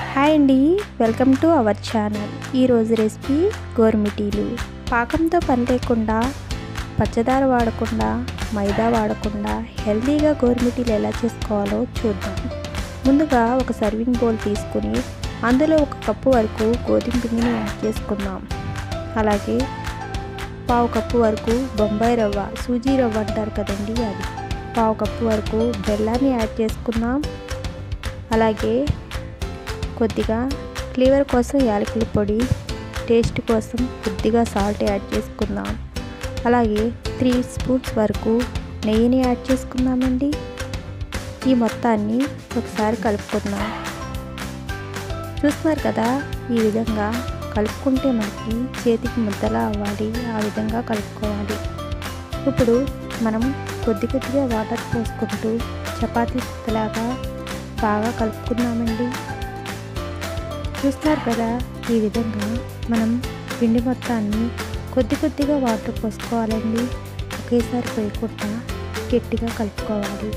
hi అండి welcome to our channel ఈరోజు recipe గోరుమిటీలు పాకంతో పని లేకుండా పచ్చదార వాడకుండా మైదా వాడకుండా హెల్తీగా గోరుమిటీలు ఎలా చేసుకోవాలో చూద్దాం ముందుగా ఒక సర్వింగ్ బౌల్ తీసుకుని అందులో ఒక కప్పు వరకు గోధుమ పిండిని యాడ్ చేసుకుందాం అలాగే పావు కప్పు వరకు బొంబాయి రవ్వ సూజీ రవ్వ అంటారు కదండి అది పావు కప్పు వరకు బెల్లాన్ని యాడ్ చేసుకుందాం అలాగే కొద్దిగా ఫ్లేవర్ కోసం యాలకుల పొడి టేస్ట్ కోసం కొద్దిగా సాల్ట్ యాడ్ చేసుకుందాం అలాగే త్రీ స్పూన్స్ వరకు నెయ్యిని యాడ్ చేసుకుందామండి ఈ మొత్తాన్ని ఒకసారి కలుపుకుందాం చూస్తున్నారు కదా ఈ విధంగా కలుపుకుంటే మనకి చేతికి ముద్దలా అవ్వాలి ఆ విధంగా కలుపుకోవాలి ఇప్పుడు మనం కొద్ది కొద్దిగా వాటర్ పోసుకుంటూ చపాతీ ముద్దలాగా బాగా కలుపుకున్నామండి చూస్తారు కదా ఈ విధంగా మనం పిండి మొత్తాన్ని కొద్ది కొద్దిగా వాటర్ పోసుకోవాలండి ఒకేసారి పోయకుండా గట్టిగా కలుపుకోవాలి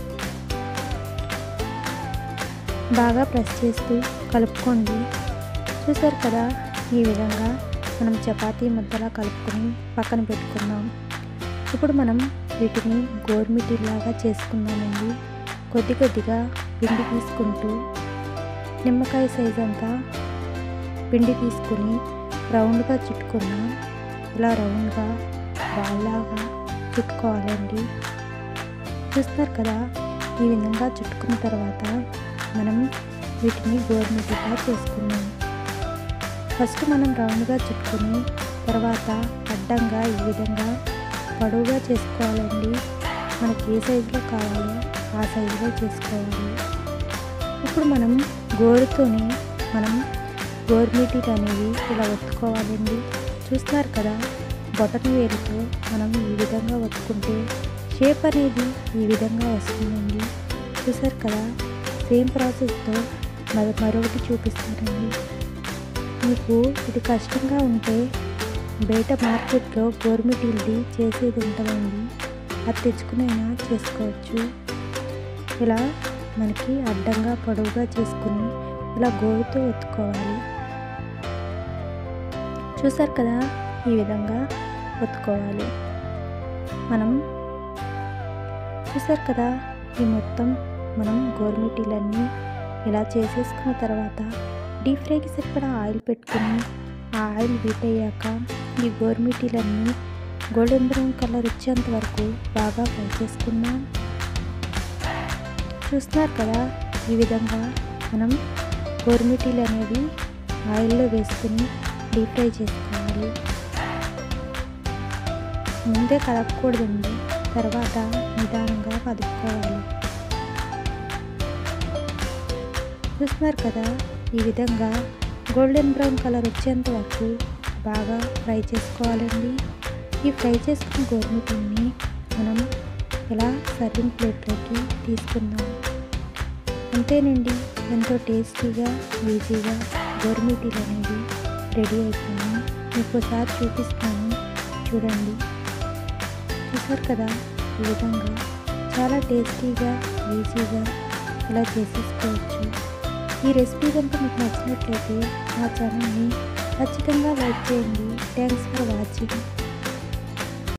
బాగా ప్రెస్ చేస్తూ కలుపుకోండి చూసారు కదా ఈ విధంగా మనం చపాతీ ముద్దలా కలుపుకొని పక్కన పెట్టుకుందాం ఇప్పుడు మనం వీటిని గోర్మిటీలాగా చేసుకుందామండి కొద్ది కొద్దిగా పిండి తీసుకుంటూ నిమ్మకాయ సైజ్ అంతా పిండి తీసుకుని రౌండ్గా చుట్టుకుందాం ఇలా రౌండ్గా బాల్లాగా చుట్టుకోవాలండి చూస్తారు కదా ఈ విధంగా చుట్టుకున్న తర్వాత మనం వీటిని గోరుమిటిగా చేసుకుందాం ఫస్ట్ మనం రౌండ్గా చుట్టుకుని తర్వాత అడ్డంగా ఈ విధంగా పొడవుగా చేసుకోవాలండి మనకి ఏ సైజులో కావాలో ఆ సైజులో చేసుకోవాలి ఇప్పుడు మనం గోరుతోని మనం గోరుమిటీలు అనేవి ఇలా ఒత్తుకోవాలండి చూస్తున్నారు కదా బొటన వేలుతో మనం ఈ విధంగా ఒత్తుకుంటే షేప్ అనేది ఈ విధంగా వస్తుందండి చూసారు కదా సేమ్ ప్రాసెస్తో మరి మరొకటి చూపిస్తానండి మీకు ఇది కష్టంగా ఉంటే బయట మార్కెట్లో గోరుమిటీలది చేసేది ఉంటుందండి అది తెచ్చుకునైనా చేసుకోవచ్చు ఇలా మనకి అడ్డంగా పొడవుగా చేసుకుని ఇలా గోరుతో ఒత్తుకోవాలి చూసారు కదా ఈ విధంగా ఒత్తుకోవాలి మనం చూసారు కదా ఈ మొత్తం మనం గోరుమిటీలన్నీ ఇలా చేసేసుకున్న తర్వాత డీప్ ఫ్రైకి సరిపడా ఆయిల్ పెట్టుకుని ఆ ఆయిల్ హీట్ అయ్యాక ఈ గోరుమిటీలన్నీ గోల్డెన్ బ్రౌన్ కలర్ వచ్చేంత వరకు బాగా ఫ్రై చేసుకుందాం చూస్తున్నారు కదా ఈ విధంగా మనం గోరుమిటీలు అనేవి ఆయిల్లో వేసుకుని డీప్ ఫ్రై చేసుకోవాలి ముందే కలపకూడదండి తర్వాత నిదానంగా కదుపుకోవాలి చూస్తున్నారు కదా ఈ విధంగా గోల్డెన్ బ్రౌన్ కలర్ వచ్చేంత వరకు బాగా ఫ్రై చేసుకోవాలండి ఈ ఫ్రై చేసుకున్న గోరుమిటీని మనం ఇలా సర్వింగ్ ప్లేట్లోకి తీసుకుందాం అంతేనండి ఎంతో టేస్టీగా ఈజీగా గోరుమిటీలు అనేవి రెడీ అయిపోయి మీకు ఒకసారి చూపిస్తాను చూడండి చూసారు కదా ఈ విధంగా చాలా టేస్టీగా ఈజీగా ఇలా చేసేసుకోవచ్చు ఈ రెసిపీ కనుక మీకు నచ్చినట్లయితే మా ఛానల్ని ఖచ్చితంగా లైక్ చేయండి థ్యాంక్స్ ఫర్ వాచింగ్